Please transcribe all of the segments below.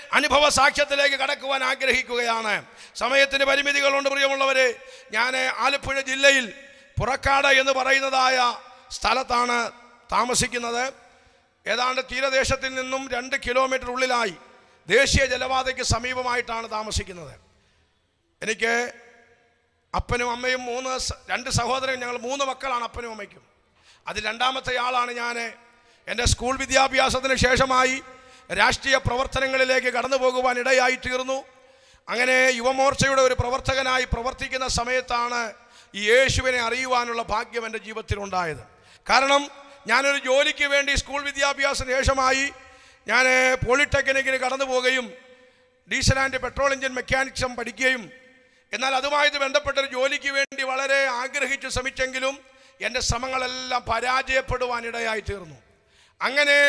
അനുഭവ സാക്ഷ്യത്തിലേക്ക് കടക്കുവാൻ ആഗ്രഹിക്കുകയാണ് സമയത്തിന് പരിമിതികളുണ്ട് പ്രിയമുള്ളവരെ ഞാൻ ആലപ്പുഴ ജില്ലയിൽ പുറക്കാട് എന്ന് പറയുന്നതായ സ്ഥലത്താണ് താമസിക്കുന്നത് ഏതാണ്ട് തീരദേശത്തിൽ നിന്നും രണ്ട് കിലോമീറ്റർ ഉള്ളിലായി ദേശീയ ജലപാതയ്ക്ക് സമീപമായിട്ടാണ് താമസിക്കുന്നത് എനിക്ക് അപ്പനും അമ്മയും മൂന്ന് സ- രണ്ട് സഹോദരൻ ഞങ്ങൾ മൂന്ന് മക്കളാണ് അപ്പനും അമ്മയ്ക്കും അതിൽ രണ്ടാമത്തെ ആളാണ് ഞാൻ എൻ്റെ സ്കൂൾ വിദ്യാഭ്യാസത്തിന് ശേഷമായി രാഷ്ട്രീയ പ്രവർത്തനങ്ങളിലേക്ക് കടന്നു പോകുവാൻ ഇടയായി തീർന്നു അങ്ങനെ യുവമോർച്ചയുടെ ഒരു പ്രവർത്തകനായി പ്രവർത്തിക്കുന്ന സമയത്താണ് ഈ യേശുവിനെ അറിയുവാനുള്ള ഭാഗ്യം എൻ്റെ ജീവിതത്തിലുണ്ടായത് കാരണം ഞാനൊരു ജോലിക്ക് വേണ്ടി സ്കൂൾ വിദ്യാഭ്യാസത്തിന് ശേഷമായി ഞാൻ പോളിടെക്നിക്കിന് കടന്നു പോവുകയും diesel and petrol engine mechanism പഠിക്കുകയും എന്നാൽ അതുമായിട്ട് ബന്ധപ്പെട്ട ഒരു ജോലിക്ക് വേണ്ടി വളരെ ആഗ്രഹിച്ച് ശ്രമിച്ചെങ്കിലും എൻ്റെ ശ്രമങ്ങളെല്ലാം പരാജയപ്പെടുവാനിടയായി തീർന്നു അങ്ങനെ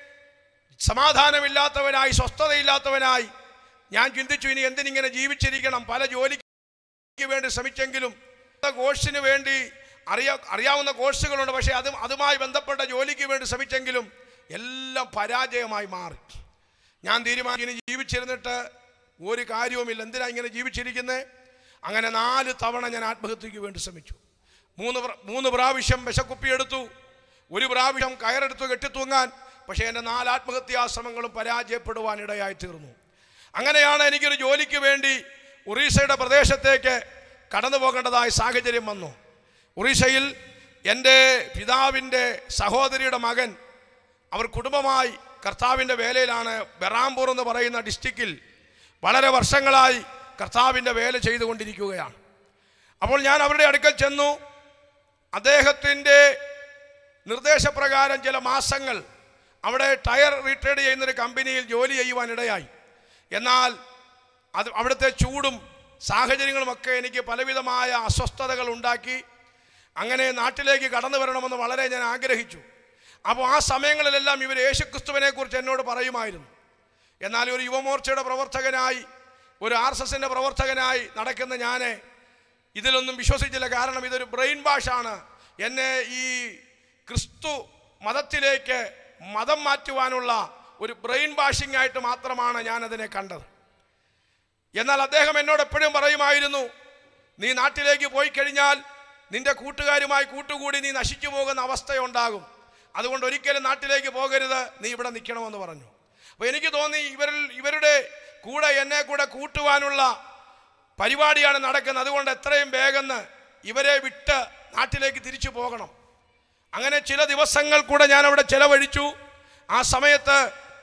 സമാധാനമില്ലാത്തവനായി സ്വസ്ഥതയില്ലാത്തവനായി ഞാൻ ചിന്തിച്ചു ഇനി എന്തിനിങ്ങനെ ജീവിച്ചിരിക്കണം പല ജോലിക്ക് വേണ്ടി ശ്രമിച്ചെങ്കിലും കോഴ്സിന് വേണ്ടി അറിയാ അറിയാവുന്ന കോഴ്സുകളുണ്ട് പക്ഷേ അത് അതുമായി ബന്ധപ്പെട്ട ജോലിക്ക് വേണ്ടി ശ്രമിച്ചെങ്കിലും എല്ലാം പരാജയമായി മാറി ഞാൻ തീരുമാനിച്ചു ഇനി ജീവിച്ചിരുന്നിട്ട് ഒരു കാര്യവുമില്ല എന്തിനാ ഇങ്ങനെ ജീവിച്ചിരിക്കുന്നത് അങ്ങനെ നാല് തവണ ഞാൻ ആത്മഹത്യക്ക് വേണ്ടി ശ്രമിച്ചു മൂന്ന് പ്ര- മൂന്ന് പ്രാവശ്യം വിശക്കുപ്പി എടുത്തു ഒരു പ്രാവശ്യം കയറെടുത്ത് കെട്ടിത്തൂങ്ങാൻ പക്ഷേ എൻ്റെ നാല് ആത്മഹത്യാശ്രമങ്ങളും പരാജയപ്പെടുവാൻ ഇടയായി തീർന്നു അങ്ങനെയാണ് എനിക്കൊരു ജോലിക്ക് വേണ്ടി ഒറീസയുടെ പ്രദേശത്തേക്ക് കടന്നു പോകേണ്ടതായ സാഹചര്യം വന്നു ഒറീസയിൽ എൻ്റെ പിതാവിൻ്റെ സഹോദരിയുടെ മകൻ അവർ കുടുംബമായി കർത്താവിൻ്റെ വേലയിലാണ് ബെറാംപൂർ എന്ന് പറയുന്ന ഡിസ്ട്രിക്റ്റിൽ വളരെ വർഷങ്ങളായി കർത്താവിൻ്റെ വേല ചെയ്തുകൊണ്ടിരിക്കുകയാണ് അപ്പോൾ ഞാൻ അവരുടെ അടുക്കൽ ചെന്നു അദ്ദേഹത്തിൻ്റെ നിർദ്ദേശപ്രകാരം ചില മാസങ്ങൾ അവിടെ ടയർ റീട്രേഡ് ചെയ്യുന്നൊരു കമ്പനിയിൽ ജോലി ചെയ്യുവാൻ ഇടയായി എന്നാൽ അത് അവിടുത്തെ ചൂടും സാഹചര്യങ്ങളുമൊക്കെ എനിക്ക് പലവിധമായ അസ്വസ്ഥതകൾ ഉണ്ടാക്കി അങ്ങനെ നാട്ടിലേക്ക് കടന്നു വരണമെന്ന് വളരെ ഞാൻ ആഗ്രഹിച്ചു അപ്പോൾ ആ സമയങ്ങളിലെല്ലാം ഇവർ യേശുക്രിസ്തുവിനെ കുറിച്ച് എന്നോട് പറയുമായിരുന്നു എന്നാൽ ഒരു യുവമോർച്ചയുടെ പ്രവർത്തകനായി ഒരു ആർ എസ് എസിൻ്റെ പ്രവർത്തകനായി നടക്കുന്ന ഞാൻ ഇതിലൊന്നും വിശ്വസിച്ചില്ല കാരണം ഇതൊരു ബ്രെയിൻ വാഷാണ് എന്നെ ഈ ക്രിസ്തു മതത്തിലേക്ക് മതം മാറ്റുവാനുള്ള ഒരു ബ്രെയിൻ വാഷിംഗ് ആയിട്ട് മാത്രമാണ് ഞാനതിനെ കണ്ടത് എന്നാൽ അദ്ദേഹം എന്നോട് എപ്പോഴും പറയുമായിരുന്നു നീ നാട്ടിലേക്ക് പോയി കഴിഞ്ഞാൽ നിന്റെ കൂട്ടുകാരുമായി കൂട്ടുകൂടി നീ നശിച്ചു പോകുന്ന അവസ്ഥയുണ്ടാകും അതുകൊണ്ട് ഒരിക്കലും നാട്ടിലേക്ക് പോകരുത് നീ ഇവിടെ നിൽക്കണമെന്ന് പറഞ്ഞു അപ്പോൾ എനിക്ക് തോന്നി ഇവരിൽ ഇവരുടെ കൂടെ എന്നെ കൂടെ കൂട്ടുവാനുള്ള പരിപാടിയാണ് നടക്കുന്നത് അതുകൊണ്ട് എത്രയും വേഗം ഇവരെ വിട്ട് നാട്ടിലേക്ക് തിരിച്ചു പോകണം അങ്ങനെ ചില ദിവസങ്ങൾ കൂടെ ഞാൻ അവിടെ ചെലവഴിച്ചു ആ സമയത്ത്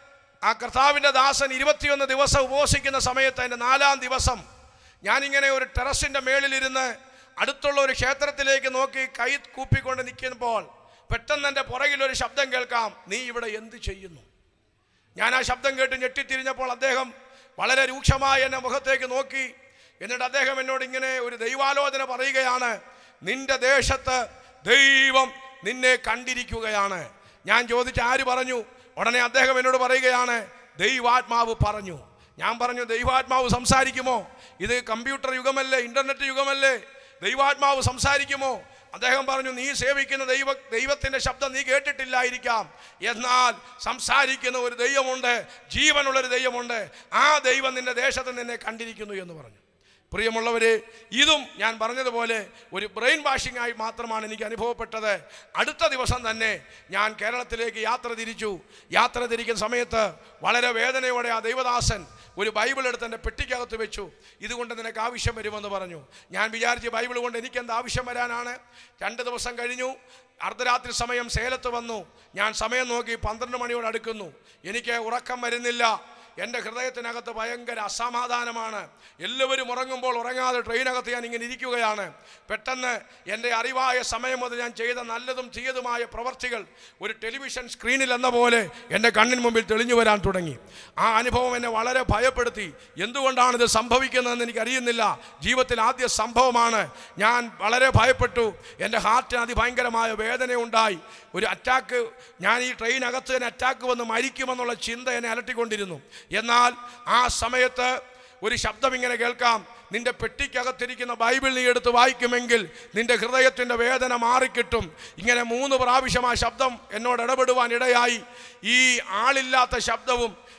ആ കർത്താവിൻ്റെ ദാസൻ ഇരുപത്തിയൊന്ന് ദിവസം ഉപവസിക്കുന്ന സമയത്ത് എൻ്റെ നാലാം ദിവസം ഞാനിങ്ങനെ ഒരു ടെറസിൻ്റെ മേളിലിരുന്ന് അടുത്തുള്ള ഒരു ക്ഷേത്രത്തിലേക്ക് നോക്കി കൈ കൂപ്പിക്കൊണ്ട് നിൽക്കുമ്പോൾ പെട്ടെന്ന് എൻ്റെ പുറകിൽ ഒരു ശബ്ദം കേൾക്കാം നീ ഇവിടെ എന്ത് ചെയ്യുന്നു ഞാൻ ആ ശബ്ദം കേട്ട് ഞെട്ടിത്തിരിഞ്ഞപ്പോൾ അദ്ദേഹം വളരെ രൂക്ഷമായി എന്നെ മുഖത്തേക്ക് നോക്കി എന്നിട്ട് അദ്ദേഹം എന്നോട് ഇങ്ങനെ ഒരു ദൈവാലോചന പറയുകയാണ് നിന്റെ ദേശത്ത് ദൈവം നിന്നെ കണ്ടിരിക്കുകയാണ് ഞാൻ ചോദിച്ച ആര് പറഞ്ഞു ഉടനെ അദ്ദേഹം എന്നോട് പറയുകയാണ് ദൈവാത്മാവ് പറഞ്ഞു ഞാൻ പറഞ്ഞു ദൈവാത്മാവ് സംസാരിക്കുമോ ഇത് കമ്പ്യൂട്ടർ യുഗമല്ലേ ഇന്റർനെറ്റ് യുഗമല്ലേ ദൈവാത്മാവ് സംസാരിക്കുമോ അദ്ദേഹം പറഞ്ഞു നീ സേവിക്കുന്ന ദൈവ ദൈവത്തിൻ്റെ ശബ്ദം നീ കേട്ടിട്ടില്ലായിരിക്കാം എന്നാൽ സംസാരിക്കുന്ന ഒരു ദൈവമുണ്ട് ജീവനുള്ളൊരു ദൈവമുണ്ട് ആ ദൈവം നിന്റെ ദേശത്ത് നിന്നെ കണ്ടിരിക്കുന്നു എന്ന് പറഞ്ഞു പ്രിയമുള്ളവരെ ഇതും ഞാൻ പറഞ്ഞതുപോലെ ഒരു ബ്രെയിൻ വാഷിംഗ് ആയി മാത്രമാണ് എനിക്ക് അനുഭവപ്പെട്ടത് അടുത്ത ദിവസം തന്നെ ഞാൻ കേരളത്തിലേക്ക് യാത്ര തിരിച്ചു യാത്ര തിരിക്കുന്ന സമയത്ത് വളരെ വേദനയോടെ ആ ദൈവദാസൻ ഒരു ബൈബിൾ എടുത്ത് എൻ്റെ പെട്ടിക്കകത്ത് വെച്ചു ഇതുകൊണ്ട് നിനക്ക് ആവശ്യം വരുമെന്ന് പറഞ്ഞു ഞാൻ വിചാരിച്ച് ബൈബിൾ കൊണ്ട് എനിക്ക് എന്ത് ആവശ്യം വരാനാണ് രണ്ട് ദിവസം കഴിഞ്ഞു അർദ്ധരാത്രി സമയം സേലത്ത് വന്നു ഞാൻ സമയം നോക്കി പന്ത്രണ്ട് മണിയോട് അടുക്കുന്നു എനിക്ക് ഉറക്കം വരുന്നില്ല എൻ്റെ ഹൃദയത്തിനകത്ത് ഭയങ്കര അസമാധാനമാണ് എല്ലാവരും ഉറങ്ങുമ്പോൾ ഉറങ്ങാതെ ട്രെയിനകത്ത് ഞാൻ ഇങ്ങനെ ഇരിക്കുകയാണ് പെട്ടെന്ന് എൻ്റെ അറിവായ സമയം മുതൽ ഞാൻ ചെയ്ത നല്ലതും തീയതുമായ പ്രവർത്തികൾ ഒരു ടെലിവിഷൻ സ്ക്രീനിൽ എന്ന പോലെ എൻ്റെ കണ്ണിന് മുമ്പിൽ തെളിഞ്ഞു വരാൻ തുടങ്ങി ആ അനുഭവം എന്നെ വളരെ ഭയപ്പെടുത്തി എന്തുകൊണ്ടാണ് ഇത് സംഭവിക്കുന്നതെന്ന് എനിക്കറിയുന്നില്ല ജീവിതത്തിൽ ആദ്യ സംഭവമാണ് ഞാൻ വളരെ ഭയപ്പെട്ടു എൻ്റെ ഹാർട്ടിന് അതിഭയങ്കരമായ വേദനയുണ്ടായി ഒരു അറ്റാക്ക് ഞാൻ ഈ ട്രെയിനകത്ത് തന്നെ അറ്റാക്ക് വന്ന് മരിക്കുമെന്നുള്ള ചിന്ത എന്നെ അലട്ടിക്കൊണ്ടിരുന്നു എന്നാൽ ആ സമയത്ത് ഒരു ശബ്ദം ഇങ്ങനെ കേൾക്കാം നിന്റെ പെട്ടിക്കകത്തിരിക്കുന്ന ബൈബിൾ നീ എടുത്ത് വായിക്കുമെങ്കിൽ നിന്റെ ഹൃദയത്തിൻ്റെ വേദന മാറിക്കിട്ടും ഇങ്ങനെ മൂന്ന് പ്രാവശ്യം ആ ശബ്ദം എന്നോട് ഇടപെടുവാൻ ഇടയായി ഈ ആളില്ലാത്ത ശബ്ദവും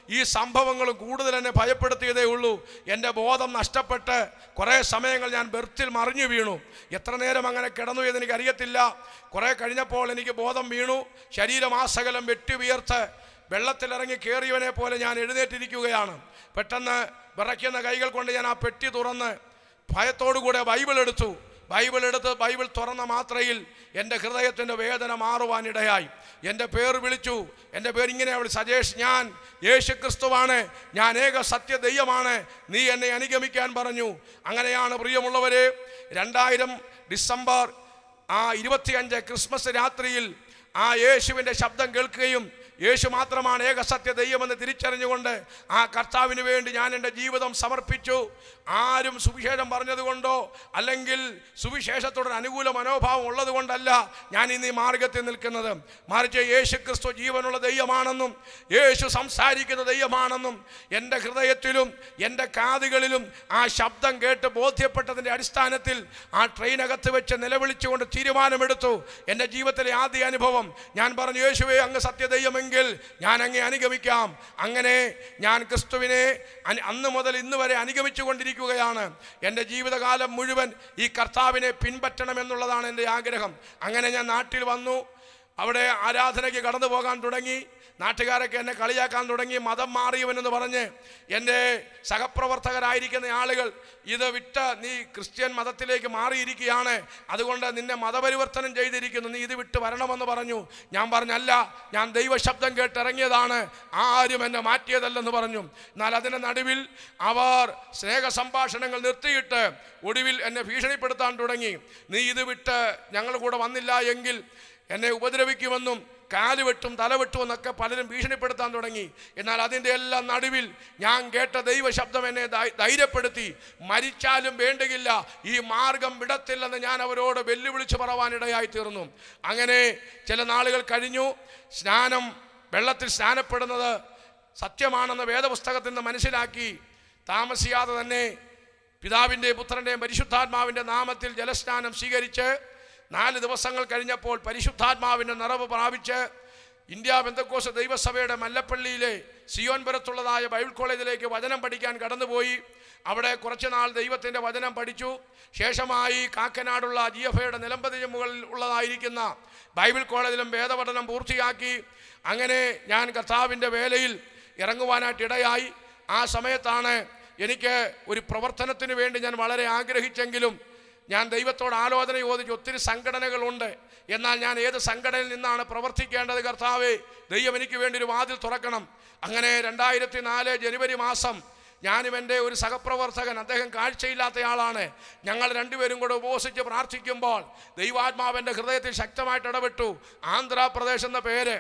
ഈ സംഭവങ്ങളും കൂടുതൽ എന്നെ ഭയപ്പെടുത്തിയതേ ഉള്ളൂ എൻ്റെ ബോധം നഷ്ടപ്പെട്ട് കുറേ സമയങ്ങൾ ഞാൻ ബെർത്തിൽ മറിഞ്ഞു വീണു എത്ര നേരം അങ്ങനെ കിടന്നു എന്ന് എനിക്ക് അറിയത്തില്ല കുറേ കഴിഞ്ഞപ്പോൾ എനിക്ക് ബോധം വീണു ശരീരം ആസകലം വെട്ടി വിയർത്ത് വെള്ളത്തിലിറങ്ങി കയറിയവനെ പോലെ ഞാൻ എഴുന്നേറ്റിരിക്കുകയാണ് പെട്ടെന്ന് വിറയ്ക്കുന്ന കൈകൾ കൊണ്ട് ഞാൻ ആ പെട്ടി തുറന്ന് ഭയത്തോടുകൂടെ ബൈബിൾ എടുത്തു ബൈബിൾ എടുത്ത് ബൈബിൾ തുറന്ന മാത്രയിൽ എൻ്റെ ഹൃദയത്തിൻ്റെ വേദന മാറുവാനിടയായി എൻ്റെ പേര് വിളിച്ചു എൻ്റെ പേര് ഇങ്ങനെ അവൾ സജേഷ് ഞാൻ യേശു ക്രിസ്തുവാണ് ഞാൻ ഏക സത്യ ദൈവമാണ് നീ എന്നെ അനുഗമിക്കാൻ പറഞ്ഞു അങ്ങനെയാണ് പ്രിയമുള്ളവരെ രണ്ടായിരം ഡിസംബർ ആ ഇരുപത്തിയഞ്ച് ക്രിസ്മസ് രാത്രിയിൽ ആ യേശുവിൻ്റെ ശബ്ദം കേൾക്കുകയും യേശു മാത്രമാണ് ഏകസത്യ ദൈവമെന്ന് തിരിച്ചറിഞ്ഞുകൊണ്ട് ആ കർത്താവിന് വേണ്ടി ഞാൻ എൻ്റെ ജീവിതം സമർപ്പിച്ചു ആരും സുവിശേഷം പറഞ്ഞതുകൊണ്ടോ അല്ലെങ്കിൽ സുവിശേഷത്തോടൊരു അനുകൂല മനോഭാവം ഉള്ളതുകൊണ്ടല്ല ഞാൻ ഇന്ന് ഈ മാർഗത്തിൽ നിൽക്കുന്നത് മറിച്ച് യേശു ക്രിസ്തു ജീവനുള്ള ദൈവമാണെന്നും യേശു സംസാരിക്കുന്ന ദൈവമാണെന്നും എൻ്റെ ഹൃദയത്തിലും എൻ്റെ കാതുകളിലും ആ ശബ്ദം കേട്ട് ബോധ്യപ്പെട്ടതിൻ്റെ അടിസ്ഥാനത്തിൽ ആ ട്രെയിനകത്ത് വെച്ച് നിലവിളിച്ചുകൊണ്ട് തീരുമാനമെടുത്തു എൻ്റെ ജീവിതത്തിലെ ആദ്യ അനുഭവം ഞാൻ പറഞ്ഞു യേശുവേ അങ്ങ് സത്യദൈവമെങ്കിൽ ഞാൻ അങ്ങേ അനുഗമിക്കാം അങ്ങനെ ഞാൻ ക്രിസ്തുവിനെ അന്- അന്ന് മുതൽ ഇന്ന് വരെ അനുഗമിച്ചു കൊണ്ടിരിക്കുകയാണ് എൻ്റെ ജീവിതകാലം മുഴുവൻ ഈ കർത്താവിനെ പിൻപറ്റണമെന്നുള്ളതാണ് എൻ്റെ ആഗ്രഹം അങ്ങനെ ഞാൻ നാട്ടിൽ വന്നു അവിടെ ആരാധനയ്ക്ക് കടന്നു പോകാൻ തുടങ്ങി നാട്ടുകാരൊക്കെ എന്നെ കളിയാക്കാൻ തുടങ്ങി മതം മാറിയവനെന്ന് പറഞ്ഞ് എൻ്റെ സഹപ്രവർത്തകരായിരിക്കുന്ന ആളുകൾ ഇത് വിട്ട് നീ ക്രിസ്ത്യൻ മതത്തിലേക്ക് മാറിയിരിക്കുകയാണ് അതുകൊണ്ട് നിന്നെ മതപരിവർത്തനം ചെയ്തിരിക്കുന്നു നീ ഇത് വിട്ട് വരണമെന്ന് പറഞ്ഞു ഞാൻ പറഞ്ഞല്ല ഞാൻ ദൈവശബ്ദം കേട്ടിറങ്ങിയതാണ് ആരും എന്നെ മാറ്റിയതല്ലെന്ന് പറഞ്ഞു എന്നാൽ അതിൻ്റെ നടുവിൽ അവർ സ്നേഹ സംഭാഷണങ്ങൾ നിർത്തിയിട്ട് ഒടുവിൽ എന്നെ ഭീഷണിപ്പെടുത്താൻ തുടങ്ങി നീ ഇത് വിട്ട് ഞങ്ങൾ കൂടെ വന്നില്ല എങ്കിൽ എന്നെ ഉപദ്രവിക്കുമെന്നും കാലുവെട്ടും തലവെട്ടും എന്നൊക്കെ പലരും ഭീഷണിപ്പെടുത്താൻ തുടങ്ങി എന്നാൽ അതിൻ്റെ എല്ലാം നടുവിൽ ഞാൻ കേട്ട ദൈവശബ്ദം എന്നെ ധൈ- ധൈര്യപ്പെടുത്തി മരിച്ചാലും വേണ്ടുകില്ല ഈ മാർഗം വിടത്തില്ലെന്ന് ഞാൻ അവരോട് വെല്ലുവിളിച്ച് പറവാനിടയായി തീർന്നു അങ്ങനെ ചില നാളുകൾ കഴിഞ്ഞു സ്നാനം വെള്ളത്തിൽ സ്നാനപ്പെടുന്നത് സത്യമാണെന്ന് വേദപുസ്തകത്തിൽ നിന്ന് മനസ്സിലാക്കി താമസിയാതെ തന്നെ പിതാവിൻ്റെയും പുത്രൻ്റെയും പരിശുദ്ധാത്മാവിൻ്റെ നാമത്തിൽ ജലസ്നാനം സ്വീകരിച്ച് നാല് ദിവസങ്ങൾ കഴിഞ്ഞപ്പോൾ പരിശുദ്ധാത്മാവിൻ്റെ നിറവ് പ്രാപിച്ച് ഇന്ത്യ ബന്ധക്കോസ് ദൈവസഭയുടെ മല്ലപ്പള്ളിയിലെ സിയോൻപുരത്തുള്ളതായ ബൈബിൾ കോളേജിലേക്ക് വചനം പഠിക്കാൻ കടന്നുപോയി അവിടെ കുറച്ച് നാൾ ദൈവത്തിൻ്റെ വചനം പഠിച്ചു ശേഷമായി കാക്കനാടുള്ള ജി എഫ് ഐയുടെ നിലമ്പതിന് മുകളിൽ ഉള്ളതായിരിക്കുന്ന ബൈബിൾ കോളേജിലും വേദപഠനം പൂർത്തിയാക്കി അങ്ങനെ ഞാൻ കർത്താവിൻ്റെ വേലയിൽ ഇറങ്ങുവാനായിട്ട് ഇടയായി ആ സമയത്താണ് എനിക്ക് ഒരു പ്രവർത്തനത്തിന് വേണ്ടി ഞാൻ വളരെ ആഗ്രഹിച്ചെങ്കിലും ഞാൻ ദൈവത്തോട് ആലോചന ചോദിച്ചു ഒത്തിരി സംഘടനകളുണ്ട് എന്നാൽ ഞാൻ ഏത് സംഘടനയിൽ നിന്നാണ് പ്രവർത്തിക്കേണ്ടത് കർത്താവേ ദൈവം എനിക്ക് വേണ്ടി ഒരു വാതിൽ തുറക്കണം അങ്ങനെ രണ്ടായിരത്തി നാല് ജനുവരി മാസം ഞാനും എൻ്റെ ഒരു സഹപ്രവർത്തകൻ അദ്ദേഹം കാഴ്ചയില്ലാത്തയാളാണ് ഞങ്ങൾ രണ്ടുപേരും കൂടെ ഉപവസിച്ച് പ്രാർത്ഥിക്കുമ്പോൾ ദൈവാത്മാവൻ്റെ ഹൃദയത്തിൽ ശക്തമായിട്ട് ഇടപെട്ടു ആന്ധ്രാപ്രദേശ് എന്ന പേര്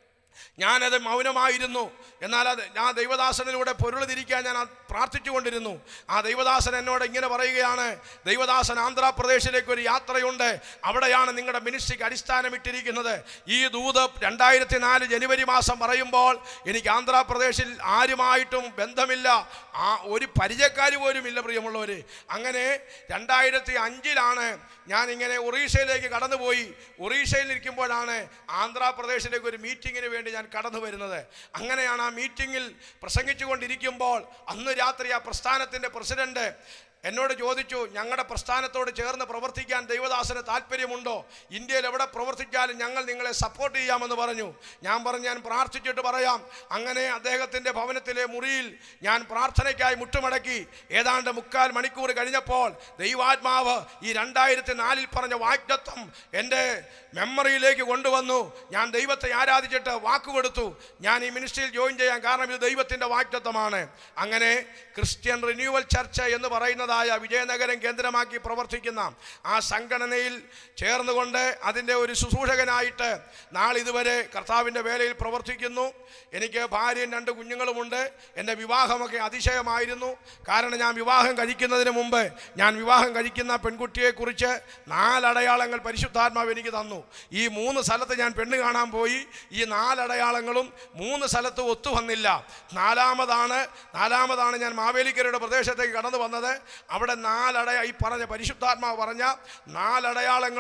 ഞാനത് മൗനമായിരുന്നു എന്നാൽ അത് ഞാൻ ദൈവദാസനിലൂടെ പൊരുൾ തിരിക്കാൻ ഞാൻ അത് പ്രാർത്ഥിച്ചുകൊണ്ടിരുന്നു ആ ദൈവദാസൻ എന്നോട് ഇങ്ങനെ പറയുകയാണ് ദൈവദാസൻ ആന്ധ്രാപ്രദേശിലേക്ക് ഒരു യാത്രയുണ്ട് അവിടെയാണ് നിങ്ങളുടെ മിനിസ്ട്രിക്ക് അടിസ്ഥാനമിട്ടിരിക്കുന്നത് ഈ ദൂത് രണ്ടായിരത്തി നാല് ജനുവരി മാസം പറയുമ്പോൾ എനിക്ക് ആന്ധ്രാപ്രദേശിൽ ആരുമായിട്ടും ബന്ധമില്ല ആ ഒരു പരിചയക്കാർ പോലും ഇല്ല പ്രിയമുള്ളവർ അങ്ങനെ രണ്ടായിരത്തി അഞ്ചിലാണ് ഞാൻ ഇങ്ങനെ ഒറീസയിലേക്ക് കടന്നുപോയി ഒറീസയിൽ ഇരിക്കുമ്പോഴാണ് ആന്ധ്രാപ്രദേശിലേക്ക് ഒരു മീറ്റിങ്ങിന് വേണ്ടി ഞാൻ കടന്നു വരുന്നത് അങ്ങനെയാണ് ആ മീറ്റിങ്ങിൽ പ്രസംഗിച്ചു കൊണ്ടിരിക്കുമ്പോൾ അന്ന് രാത്രി ആ പ്രസ്ഥാനത്തിൻ്റെ പ്രസിഡന്റ് എന്നോട് ചോദിച്ചു ഞങ്ങളുടെ പ്രസ്ഥാനത്തോട് ചേർന്ന് പ്രവർത്തിക്കാൻ ദൈവദാസന് താല്പര്യമുണ്ടോ ഇന്ത്യയിൽ എവിടെ പ്രവർത്തിച്ചാലും ഞങ്ങൾ നിങ്ങളെ സപ്പോർട്ട് ചെയ്യാമെന്ന് പറഞ്ഞു ഞാൻ പറഞ്ഞു ഞാൻ പ്രാർത്ഥിച്ചിട്ട് പറയാം അങ്ങനെ അദ്ദേഹത്തിൻ്റെ ഭവനത്തിലെ മുറിയിൽ ഞാൻ പ്രാർത്ഥനയ്ക്കായി മുട്ടുമടക്കി ഏതാണ്ട് മുക്കാൽ മണിക്കൂർ കഴിഞ്ഞപ്പോൾ ദൈവാത്മാവ് ഈ രണ്ടായിരത്തി നാലിൽ പറഞ്ഞ വാഗ്ദത്വം എൻ്റെ മെമ്മറിയിലേക്ക് കൊണ്ടുവന്നു ഞാൻ ദൈവത്തെ ആരാധിച്ചിട്ട് വാക്ക് കൊടുത്തു ഞാൻ ഈ മിനിസ്ട്രിയിൽ ജോയിൻ ചെയ്യാൻ കാരണം ഇത് ദൈവത്തിൻ്റെ വാഗ്ദത്വമാണ് അങ്ങനെ ക്രിസ്ത്യൻ റിന്യൂവൽ ചർച്ച് എന്ന് പറയുന്നതായ വിജയനഗരം കേന്ദ്രമാക്കി പ്രവർത്തിക്കുന്ന ആ സംഘടനയിൽ ചേർന്നുകൊണ്ട് അതിൻ്റെ ഒരു ശുശ്രൂഷകനായിട്ട് നാളിതുവരെ കർത്താവിൻ്റെ വേലയിൽ പ്രവർത്തിക്കുന്നു എനിക്ക് ഭാര്യയും രണ്ട് കുഞ്ഞുങ്ങളുമുണ്ട് എൻ്റെ വിവാഹമൊക്കെ അതിശയമായിരുന്നു കാരണം ഞാൻ വിവാഹം കഴിക്കുന്നതിന് മുമ്പ് ഞാൻ വിവാഹം കഴിക്കുന്ന പെൺകുട്ടിയെക്കുറിച്ച് നാലടയാളങ്ങൾ പരിശുദ്ധാത്മാവ് എനിക്ക് തന്നു ഈ മൂന്ന് സ്ഥലത്ത് ഞാൻ പെണ്ണ് കാണാൻ പോയി ഈ നാലടയാളങ്ങളും മൂന്ന് സ്ഥലത്ത് ഒത്തു വന്നില്ല നാലാമതാണ് നാലാമതാണ് ഞാൻ മാവേലിക്കരയുടെ പ്രദേശത്തേക്ക് കടന്നു വന്നത് അവിടെ നാലടയ ഈ പറഞ്ഞ പരിശുദ്ധാത്മാവ് പറഞ്ഞ നാലടയാളങ്ങളും പ-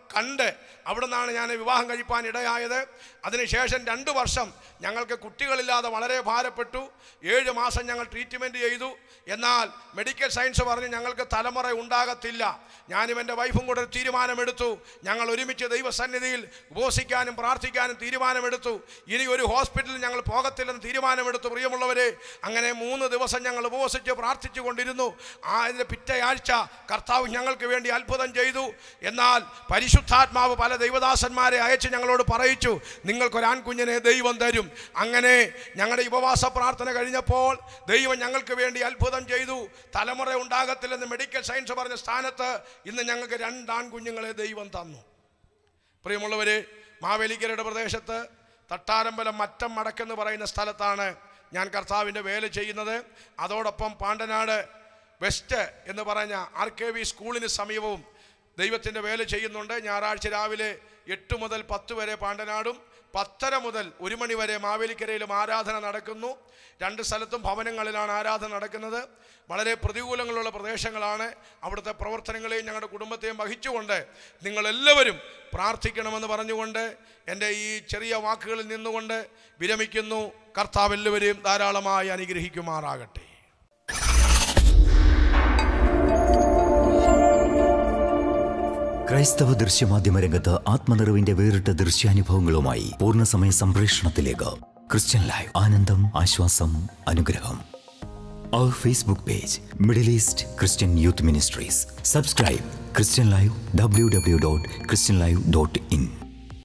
കണ്ട് അവിടെ നിന്നാണ് ഞാൻ വിവാഹം കഴിപ്പാൻ ഇടയായത് അതിനുശേഷം രണ്ട് വർഷം ഞങ്ങൾക്ക് കുട്ടികളില്ലാതെ വളരെ ഭാരപ്പെട്ടു ഏഴ് മാസം ഞങ്ങൾ ട്രീറ്റ്മെൻറ്റ് ചെയ്തു എന്നാൽ മെഡിക്കൽ സയൻസ് പറഞ്ഞ് ഞങ്ങൾക്ക് തലമുറ ഉണ്ടാകത്തില്ല ഞാനും എൻ്റെ വൈഫും കൂടെ ഒരു തീരുമാനമെടുത്തു ഞങ്ങൾ ഒരുമിച്ച് ദൈവസന്നിധിയിൽ ഉപവസിക്കാനും പ്രാർത്ഥിക്കാനും തീരുമാനമെടുത്തു ഇനി ഒരു ഹോസ്പിറ്റലിൽ ഞങ്ങൾ പോകത്തില്ലെന്ന് തീരുമാനമെടുത്തു പ്രിയമുള്ളവരെ അങ്ങനെ മൂന്ന് ദിവസം ഞങ്ങൾ ഉപവസിച്ച് പ്രാർത്ഥിച്ചു കൊണ്ടിരുന്നു ആ അതിൻ്റെ പിറ്റേയാഴ്ച കർത്താവ് ഞങ്ങൾക്ക് വേണ്ടി അത്ഭുതം ചെയ്തു എന്നാൽ പരിശുദ്ധാത്മാവ് പല ദൈവദാസന്മാരെ അയച്ച് ഞങ്ങളോട് പറയിച്ചു നിങ്ങൾക്കൊരു ആൺകുഞ്ഞിനെ ദൈവം തരും അങ്ങനെ ഞങ്ങളുടെ ഉപവാസ പ്രാർത്ഥന കഴിഞ്ഞപ്പോൾ ദൈവം ഞങ്ങൾക്ക് വേണ്ടി അത്ഭുതം ചെയ്തു തലമുറ ഉണ്ടാകത്തില്ലെന്ന് മെഡിക്കൽ സയൻസ് പറഞ്ഞ സ്ഥാനത്ത് ഇന്ന് ഞങ്ങൾക്ക് രണ്ട് ആൺകുഞ്ഞുങ്ങളെ ദൈവം തന്നു പ്രിയമുള്ളവരെ മാവേലിക്കരയുടെ പ്രദേശത്ത് തട്ടാരമ്പലം മറ്റം മടക്കെന്ന് പറയുന്ന സ്ഥലത്താണ് ഞാൻ കർത്താവിൻ്റെ വേല ചെയ്യുന്നത് അതോടൊപ്പം പാണ്ടനാട് വെസ്റ്റ് എന്ന് പറഞ്ഞ ആർ കെ വി സ്കൂളിന് സമീപവും ദൈവത്തിൻ്റെ വേല ചെയ്യുന്നുണ്ട് ഞായറാഴ്ച രാവിലെ എട്ട് മുതൽ പത്ത് വരെ പാണ്ടനാടും പത്തര മുതൽ ഒരു മണി വരെ മാവേലിക്കരയിലും ആരാധന നടക്കുന്നു രണ്ട് സ്ഥലത്തും ഭവനങ്ങളിലാണ് ആരാധന നടക്കുന്നത് വളരെ പ്രതികൂലങ്ങളുള്ള പ്രദേശങ്ങളാണ് അവിടുത്തെ പ്രവർത്തനങ്ങളെയും ഞങ്ങളുടെ കുടുംബത്തെയും വഹിച്ചുകൊണ്ട് നിങ്ങളെല്ലാവരും പ്രാർത്ഥിക്കണമെന്ന് പറഞ്ഞുകൊണ്ട് എൻ്റെ ഈ ചെറിയ വാക്കുകളിൽ നിന്നുകൊണ്ട് വിരമിക്കുന്നു കർത്താവ് എല്ലാവരെയും ധാരാളമായി അനുഗ്രഹിക്കുമാറാകട്ടെ ക്രൈസ്തവ ദൃശ്യമാധ്യമ രംഗത്ത് ആത്മനിറവിന്റെ വേറിട്ട ദൃശ്യാനുഭവങ്ങളുമായി പൂർണ്ണസമയ സംപ്രേഷണത്തിലേക്ക് ക്രിസ്ത്യൻ ലൈവ് ആനന്ദം ആശ്വാസം അനുഗ്രഹം അവർ Facebook page Middle East Christian Youth Ministries subscribe Christian live W W dot Christian live dot in